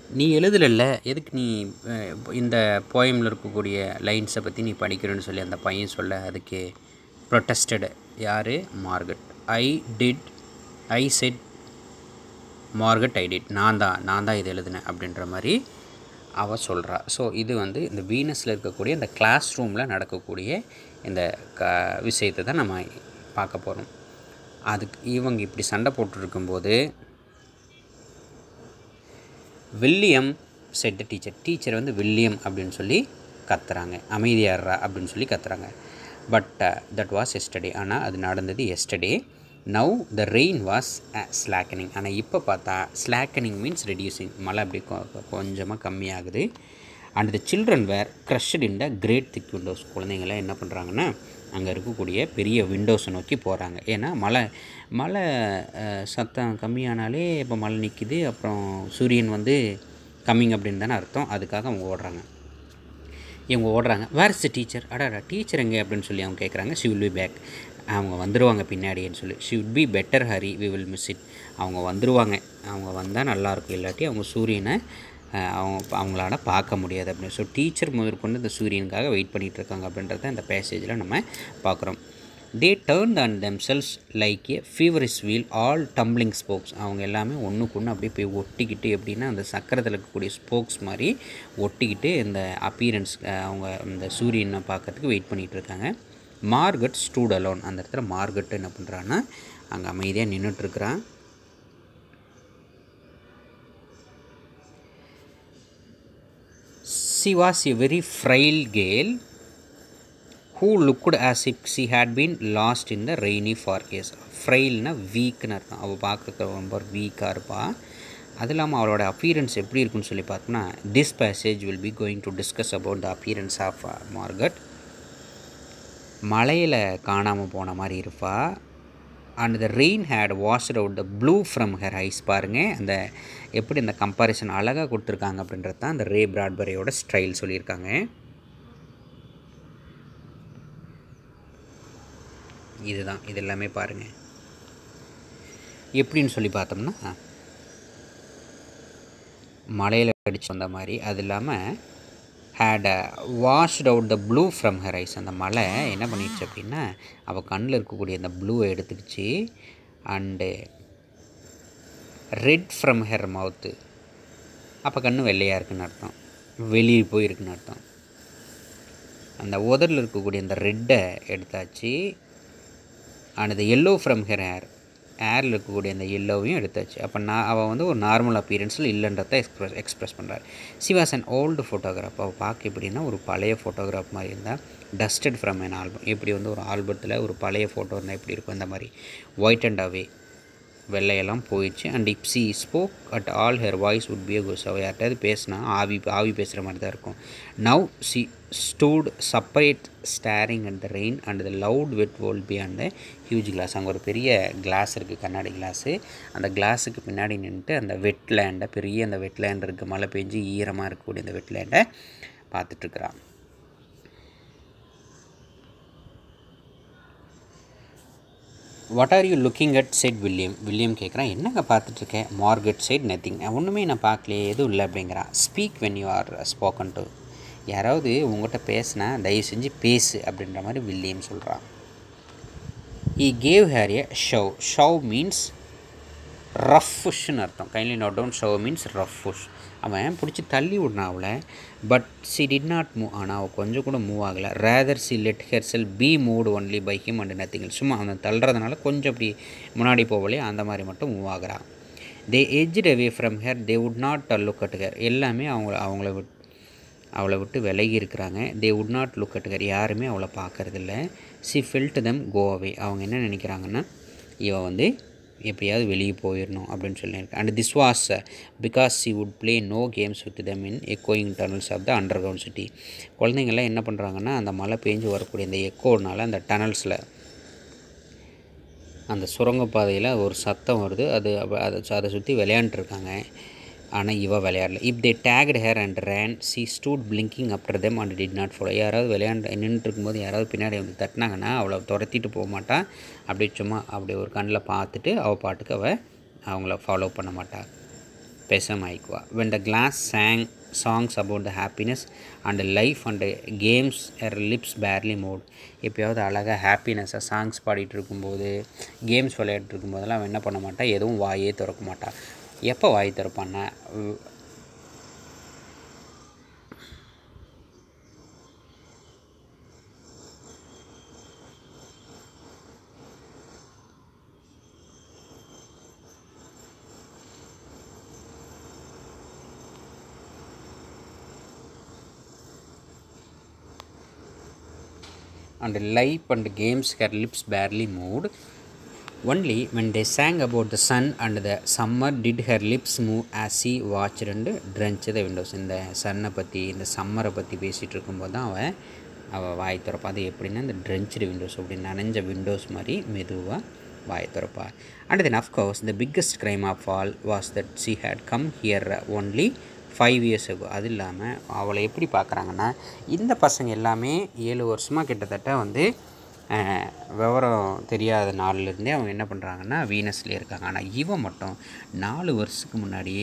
நீ எழுதலைல்ல எதுக்கு நீ அஹ், இந்த போயமில் இருக்கக்கூடிய லைன்ஸை பற்றி நீ படிக்கிறேன்னு சொல்லி அந்த பையன் சொல்ல அதுக்கு ப்ரொட்டஸ்டடு யார் Margot I did I said Margot I did நான் தான் நான் தான் இது எழுதினேன் அப்படின்ற மாதிரி அவ சொல்கிறா ஸோ இது வந்து இந்த வீனஸில் இருக்கக்கூடிய இந்த கிளாஸ் ரூமில் நடக்கக்கூடிய இந்த க விஷயத்தை தான் நம்ம பார்க்க போகிறோம் அதுக்கு இவங்க இப்படி சண்டை போட்டுருக்கும்போது வில்லியம் செட் டீச்சர் டீச்சர் வந்து வில்லியம் அப்படின்னு சொல்லி கத்துறாங்க அமைதியாடுறா அப்படின்னு சொல்லி கத்துறாங்க பட் தட் வாஸ் எஸ்டர்டே ஆனால் அது நடந்தது yesterday now the rain was slackening ஆனால் இப்போ பார்த்தா ஸ்லாக்கனிங் மீன்ஸ் ரெடியூசிங் மழை அப்படி கொ- கொஞ்சமாக கம்மியாகுது and the children were crushed in the great thick windows குழந்தைங்களாம் என்ன பண்ணுறாங்கன்னா அங்கே இருக்கக்கூடிய பெரிய விண்டோஸை நோக்கி போகிறாங்க ஏன்னா மழை மழை அஹ், சத்தம் கம்மியானாலே இப்போ மழை நிற்கிது அப்புறம் சூரியன் வந்து கம்மிங் அப்படின்னு தானே அர்த்தம் அதுக்காக அவங்க ஓடுறாங்க இவங்க ஓடுறாங்க வேர் இஸ் த டீச்சர் அடாடா டீச்சர் எங்கே அப்படின்னு சொல்லி அவங்க கேட்குறாங்க ஷி வில் பி பேக் அவங்க வந்துடுவாங்க பின்னாடின்னு சொல்லி she would be better hurry we will miss it அவங்க வந்துடுவாங்க அவங்க வந்தால் நல்லாயிருக்கும் இல்லாட்டி அவங்க சூரியனை அஹ், அவங்க அவங்களால பார்க்க முடியாது அப்படின்னு ஸோ டீச்சர் முதற்கொண்டு இந்த சூரியனுக்காக வெயிட் பண்ணிகிட்டு இருக்காங்க அப்படின்றத இந்த பேசேஜில் நம்ம பார்க்குறோம் they turned on themselves like a feverish wheel all tumbling spokes அவங்க எல்லாமே ஒன்றுக்கு ஒன்று அப்படியே போய் ஒட்டிக்கிட்டு எப்படின்னா அந்த சக்கரத்தில் இருக்கக்கூடிய ஸ்போக்ஸ் மாதிரி ஒட்டிக்கிட்டு இந்த அப்பீரன்ஸ் அவங்க இந்த சூரியனை பார்க்கறதுக்கு வெயிட் பண்ணிகிட்டு இருக்காங்க மார்கட் ஸ்டூட் அலோன் அந்த இடத்துல மார்கட் என்ன பண்ணுறான்னா அங்கே அமைதியாக நின்றுட்டுருக்குறான் she was a very frail girl who looked as if she had been lost in the rainy forest ஃப்ரைல்னா வீக்னு அர்த்தம் அவள் பார்க்க ரொம்ப வீக்காக இருப்பாள் அது இல்லாமல் அவளோட அப்பியரன்ஸ் எப்படி இருக்குன்னு சொல்லி பார்த்தோம்னா this passage will be going to discuss about the appearance of Margot மலையில் காணாமல் போன மாதிரி இருப்பா and the rain had washed out the blue from her eyes பாருங்கள் அந்த எப்படி இந்த கம்பாரிசன் அழகாக கொடுத்துருக்காங்க அப்படின்றது தான் அந்த ரே பிராட்பரியோட ஸ்டைல் சொல்லியிருக்காங்க இதுதான் இது எல்லாமே பாருங்கள் எப்படின்னு சொல்லி பார்த்தோம்னா மலையில் அடிச்சு வந்த மாதிரி அது இல்லாமல் had washed out the blue from her eyes அந்த மலை என்ன பண்ணிடுச்சு அப்படின்னா அவள் கண்ணில் இருக்கக்கூடிய அந்த ப்ளூவை எடுத்துக்கிச்சு and red from her mouth அப்போ கண்ணு வெள்ளையாக இருக்குன்னு அர்த்தம் வெளியே போயிருக்குன்னு அர்த்தம் அந்த உதரில் இருக்கக்கூடிய அந்த ரெட்டை எடுத்தாச்சு and the yellow from her hair ஏரில் இருக்கக்கூடிய அந்த எல்லோவையும் எடுத்தாச்சு அப்போ நான் அவள் வந்து ஒரு நார்மல் அப்பீரன்ஸில் இல்லைன்றத எக்ஸ்பிரஸ் எக்ஸ்பிரஸ் பண்ணுறாரு சிவாஸ் அண்ட் ஓல்டு ஃபோட்டோகிராஃப் அவள் பார்க்க எப்படின்னா ஒரு பழைய ஃபோட்டோகிராஃப் மாதிரி இருந்தால் டஸ்டட் ஃப்ரம் an ஆல்பம் எப்படி வந்து ஒரு ஆல்பத்தில் ஒரு பழைய ஃபோட்டோ இருந்தால் எப்படி இருக்கும் இந்த மாதிரி ஒயிட் அண்ட் அவே வெள்ளையெல்லாம் போயிடுச்சு and if she spoke at all her voice would be குஸ் அவள் யார்கிட்டயாவது பேசினா ஆவி ஆவி பேசுகிற மாதிரி தான் இருக்கும் now she stood separate staring and the rain and the loud wet world be அந்த ஹியூஜ் கிளாஸ் அங்கே ஒரு பெரிய கிளாஸ் இருக்குது கண்ணாடி கிளாஸு அந்த கிளாஸுக்கு பின்னாடி நின்றுட்டு அந்த வெட்லேண்டை பெரிய அந்த வெட்லேண்ட் இருக்குது மழை பெஞ்சு ஈரமாக இருக்கக்கூடிய அந்த வெட்லேண்டை பார்த்துட்ருக்குறான் what are you looking at said William William கேட்குறான் என்னங்க பார்த்துட்ருக்கேன் மார்கெட் சைட் நத்திங் ஒன்றுமே நான் பார்க்கலையே எதுவும் இல்லை அப்படிங்கிறான் speak when you are spoken to யாராவது உங்கள்கிட்ட பேசினா தயவு செஞ்சு பேசு அப்படின்ற மாதிரி வில்லியம் சொல்கிறான் he gave her a shove shove means ரஃப்ஷுன்னு அர்த்தம் kindly note down shove means ரஃப்ஷ் அவன் பிடிச்சி தள்ளி விடனான் அவளை but she did not move ஆனால் அவள் கொஞ்சம் கூட மூவ் ஆகலை rather she let herself be moved only by him and nothing சும்மா அவன் தள்ளுறதுனால கொஞ்சம் அப்படி முன்னாடி போகலையே அந்த மாதிரி மட்டும் மூவ் ஆகுறான் they edged away from her they would not look at her எல்லாமே அவங்க அவங்கள விட் அவளை விட்டு விலகி இருக்கிறாங்க they would not look at her யாருமே அவளை பார்க்கறதில்ல சி ஃபில்ட் தம் கோ அவே அவங்க என்ன நினைக்கிறாங்கன்னா இவன் வந்து எப்படியாவது வெளியே போயிடணும் அப்படின்னு சொல்லியிருக்கேன் and this was because she would play no games with them in எக்கோயிங் tunnels of the underground city குழந்தைங்கள்லாம் என்ன பண்ணுறாங்கன்னா அந்த மழை பெஞ்சு வரக்கூடிய அந்த எக்கோனால அந்த டனல்ஸில் அந்த சுரங்கப்பாதையில் ஒரு சத்தம் வருது அது அப்ப- அதை அதை சுற்றி விளையாண்டுருக்காங்க ஆனால் இவ விளையாடல if they tagged her and ran she stood blinking after them and did not follow யாராவது விளையாண்டு நின்றுட்டு இருக்கும்போது யாராவது பின்னாடி வந்து தட்டினாங்கன்னா அவளை துரத்திட்டு போக மாட்டா அப்படி சும்மா அப்படி ஒரு கண்ணில் பார்த்துட்டு அவள் பாட்டுக்கு அவள் அவங்கள ஃபாலோ பண்ண மாட்டா பெசமைக்குவா when the class sang songs about the happiness and life and games her lips barely moved எப்பயாவது அழகாக ஹாப்பினஸ்ஸாக சாங்ஸ் பாடிட்டு இருக்கும்போது கேம்ஸ் விளையாடிட்டு இருக்கும்போதெல்லாம் அவன் என்ன பண்ண மாட்டான் எதுவும் வாயே திறக்க மாட்டான் எப்போ வாய் திறப்பான்னா உ- and life and games her lips barely moved. Only when they sang about the sun and the summer did her lips move as she watched and drenched the windows. இந்த சன்னை பற்றி இந்த சம்மரை பற்றி பேசிகிட்டு இருக்கும்போது தான் அவன் அவள் வாய் திறப்பா அது எப்படின்னா இந்த ட்ரென்ச்சு விண்டோஸ் அப்படி நனைஞ்ச விண்டோஸ் மாதிரி மெதுவாக வாய் திறப்பா and then of course the biggest crime of all was that she had come here only five years ago அது இல்லாமல் அவளை எப்படி பார்க்குறாங்கன்னா இந்த பசங்க எல்லாமே ஏழு வருஷமாக கிட்டத்தட்ட வந்து அஹ், விவரம் தெரியாத நாள்லேருந்தே அவங்க என்ன பண்ணுறாங்கன்னா வீனஸ்லேயே இருக்காங்க ஆனால் இவன் மட்டும் நாலு வருஷத்துக்கு முன்னாடியே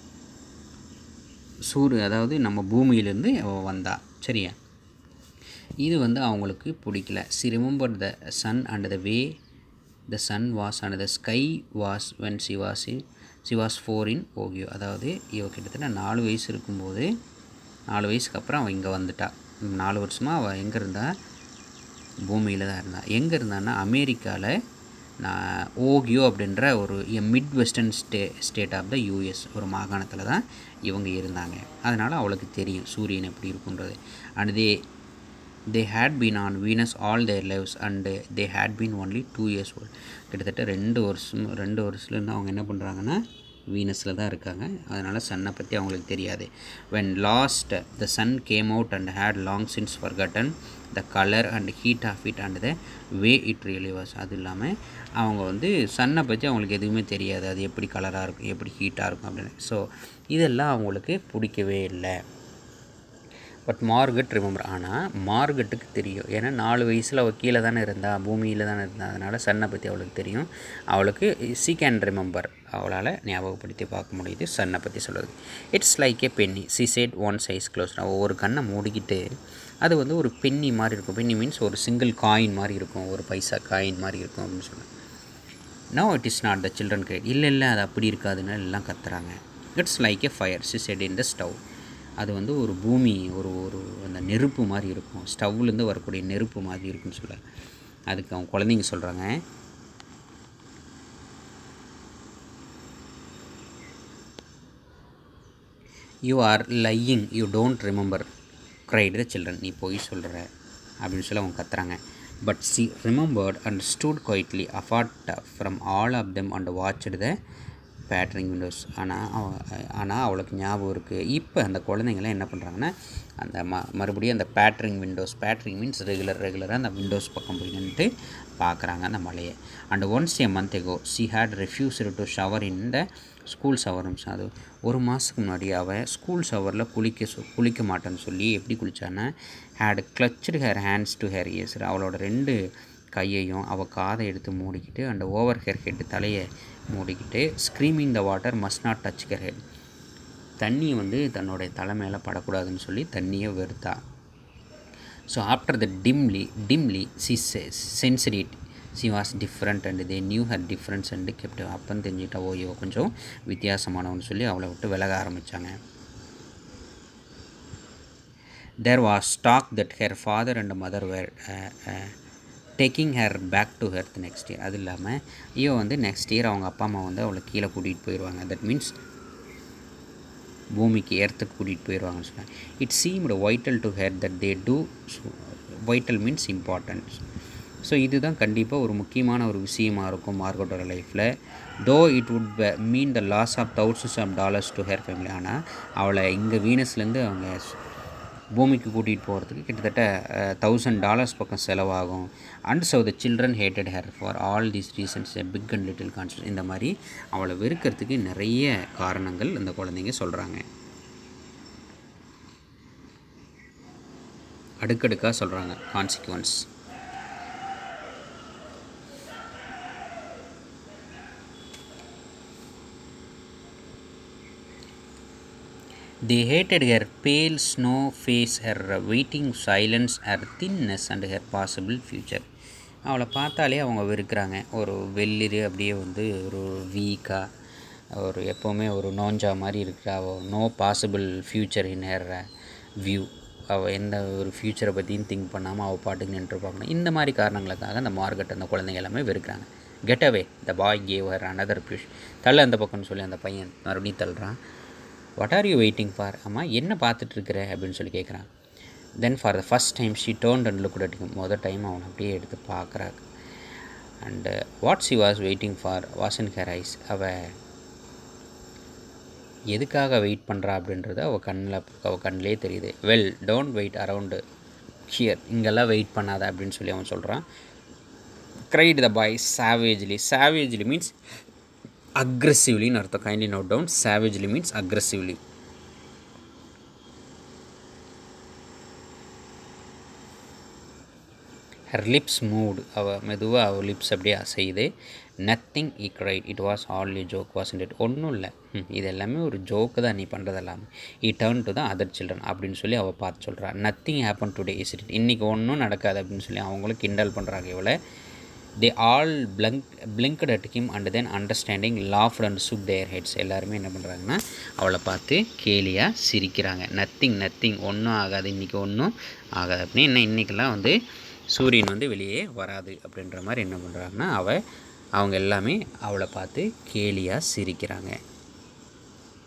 சூரு அதாவது நம்ம பூமியிலேருந்து அவள் வந்தா சரியா இது வந்து அவங்களுக்கு பிடிக்கல she remember the sun and the way the sun was and the sky was when she was in she was four in Ohio அதாவது இவ கிட்டத்தட்ட நாலு வயசு இருக்கும்போது நாலு வயசுக்கு அப்புறம் அவள் இங்கே வந்துட்டா நாலு வருஷமாக அவள் எங்கே இருந்தா பூமியில் தான் இருந்தா எங்கே இருந்தான்னா அமெரிக்காவில் நான் ஓகியோ அப்படின்ற ஒரு midwestern stay state of the US ஒரு மாகாணத்தில் தான் இவங்க இருந்தாங்க அதனால் அவளுக்கு தெரியும் சூரியன் எப்படி இருக்குன்றது and they they had been on Venus all their lives and they had been only two years old கிட்டத்தட்ட ரெண்டு வருஷம் ரெண்டு வருஷத்துலேருந்து அவங்க என்ன பண்ணுறாங்கன்னா வீனஸில் தான் இருக்காங்க அதனால் சன்னை பற்றி அவங்களுக்கு தெரியாது when last the sun came out and had long since forgotten the colour and heat of it and the way it really was அது இல்லாமல் அவங்க வந்து சன்னை பற்றி அவங்களுக்கு எதுவுமே தெரியாது அது எப்படி கலராக இருக்கும் எப்படி ஹீட்டாக இருக்கும் அப்படின்னு ஸோ இதெல்லாம் அவங்களுக்கு பிடிக்கவே இல்லை பட் மார்கட் ரிமெம்பர் ஆனால் மார்கட்டுக்கு தெரியும் ஏன்னா நாலு வயசில் அவள் கீழே தானே இருந்தா பூமியில் தானே இருந்தா அதனால் சன்னை பற்றி அவளுக்கு தெரியும் அவளுக்கு சி கேன் ரிமெம்பர் அவளால் ஞாபகப்படுத்தி பார்க்க முடியுது சன்னை பற்றி சொல்கிறது it's like a penny she said once eyes closed அவள் ஒரு கண்ணை மூடிக்கிட்டு அது வந்து ஒரு பென்னி மாதிரி இருக்கும் பென்னி மீன்ஸ் ஒரு சிங்கிள் காயின் மாதிரி இருக்கும் ஒரு பைசா காயின் மாதிரி இருக்கும் அப்படின்னு சொன்னேன் no it is not the children cried இல்லை இல்லை அது அப்படி இருக்காதுன்னு எல்லாம் கத்துறாங்க it's like a fire she said in the stove அது வந்து ஒரு பூமி ஒரு ஒரு அந்த நெருப்பு மாதிரி இருக்கும் ஸ்டவ்லேருந்து வரக்கூடிய நெருப்பு மாதிரி இருக்குன்னு சொல்ல அதுக்கு அவங்க குழந்தைங்க சொல்கிறாங்க you are lying you don't remember cried the children நீ போய் சொல்கிற அப்படின்னு சொல்லி அவங்க கத்துறாங்க but she remembered and stood quietly apart from all of them and watched the pattering windows ஆனால் அவ ஆனால் அவளுக்கு ஞாபகம் இருக்குது இப்போ அந்த குழந்தைங்களாம் என்ன பண்ணுறாங்கன்னா அந்த ம மறுபடியும் அந்த pattering windows pattering means regular ரெகுலராக அந்த விண்டோஸ் பக்கம் போய் நின்றுட்டு பார்க்குறாங்க அந்த மலையை and once a month ago she had refused to shower in the school shower அது ஒரு மாதத்துக்கு முன்னாடி அவள் ஸ்கூல் ஷவரில் குளிக்க சொ குளிக்க மாட்டேன்னு சொல்லி எப்படி குளிச்சான்னா had clutched her hands to her ears அவளோட ரெண்டு கையையும் அவள் காதை எடுத்து மூடிக்கிட்டு அண்ட் ஓவர் ஹேர் ஹெட் தலையை மூடிக்கிட்டு screaming the water must not touch her head தண்ணி வந்து தன்னுடைய தலை மேலே படக்கூடாதுன்னு சொல்லி தண்ணியை வெறுத்தா so after the dimly dimly she sensed she was different and they knew her difference and kept அப்பன்னு தெரிஞ்சுட்டா ஓ இவ கொஞ்சம் வித்தியாசமானவன்னு சொல்லி அவளை விட்டு விலக ஆரம்பித்தாங்க there was talk that her father and mother were taking her back to Earth next year அது இல்லாமல் இவ வந்து நெக்ஸ்ட் இயர் அவங்க அப்பா அம்மா வந்து அவளை கீழே கூட்டிகிட்டு போயிடுவாங்க தட் மீன்ஸ் பூமிக்கு ஏர்த்துக்கு கூட்டிகிட்டு போயிடுவாங்கன்னு சொன்னாங்க it seemed vital to her that they do vital means importance so இதுதான் கண்டிப்பாக ஒரு முக்கியமான ஒரு விஷயமா இருக்கும் மார்க்கெட்டோட லைஃப்பில் though it would mean the loss of thousands of dollars to her family ஆனால் அவளை இங்கே வீனஸ்லேருந்து அவங்க பூமிக்கு கூட்டிகிட்டு போகிறதுக்கு கிட்டத்தட்ட தௌசண்ட் டாலர்ஸ் பக்கம் செலவாகும் and so the children hated her for all these reasons big and little concept இந்த மாதிரி அவளை வெறுக்கிறதுக்கு நிறைய காரணங்கள் இந்த குழந்தைங்க சொல்கிறாங்க அடுக்கடுக்காக சொல்கிறாங்க consequence They hated her pale snow face, her waiting silence, her thinness and her possible future. அவளை பார்த்தாலே அவங்க வெறுக்கிறாங்க ஒரு வெள்ளிரு அப்படியே வந்து ஒரு வீக்காக ஒரு எப்போவுமே ஒரு நோஞ்சா மாதிரி இருக்கிற அவள் no possible future in her view அவள் எந்த ஒரு ஃப்யூச்சரை பற்றியும் திங்க் பண்ணாமல் அவள் பாட்டுக்கு நின்றுருப்பாங்க இந்த மாதிரி காரணங்களுக்காக அந்த மார்க்கெட் அந்த குழந்தைங்க எல்லாமே வெறுக்கிறாங்க get away the boy gave her another push தள்ள அந்த பக்கம்னு சொல்லி அந்த பையன் மறுபடியும் தள்ளுறான் what are you waiting for அம்மா என்ன பார்த்துட்ருக்குற அப்படின்னு சொல்லி கேட்குறான் then for the first time she turned and looked அடிக்கும் மொதல் டைம் அவனை அப்படியே எடுத்து பார்க்குறாங்க and what she was waiting for was in her eyes அவள் எதுக்காக வெயிட் பண்ணுறா அப்படின்றது அவள் கண்ணில் அவள் கண்ணிலே தெரியுது well don't wait around here இங்கெல்லாம் வெயிட் பண்ணாத அப்படின்னு சொல்லி அவன் சொல்கிறான் கிரைட் த பாய் சாவேஜ்லி சாவேஜ்லி மீன்ஸ் அக்ரெசிவ்லின்னு அர்த்தம் kindly note down savagely means aggressively her lips moved அவள் மெதுவாக அவள் லிப்ஸ் அப்படியே அசையுது nothing she cried it was only joke was it ஒன்றும் இல்லை இது எல்லாமே ஒரு ஜோக்கு தான் நீ பண்ணுறது எல்லாமே இ டேர்ன் டு தான் அதர் சில்ட்ரன் அப்படின்னு சொல்லி அவள் பார்த்து சொல்கிறா nothing happen today is it இன்றைக்கி ஒன்றும் நடக்காது அப்படின்னு சொல்லி அவங்களும் கிண்டல் பண்ணுறாங்க இவளை they all blink blinked at him and then understanding laughed and shook their heads எல்லாருமே என்ன பண்ணுறாங்கன்னா அவளை பார்த்து கேலியாக சிரிக்கிறாங்க நத்திங் நத்திங் ஒன்றும் ஆகாது இன்றைக்கி ஒன்றும் ஆகாது அப்படின்னு என்ன இன்றைக்கெல்லாம் வந்து சூரியன் வந்து வெளியே வராது அப்படின்ற மாதிரி என்ன பண்ணுறாங்கன்னா அவள் அவங்க எல்லாமே அவளை பார்த்து கேலியாக சிரிக்கிறாங்க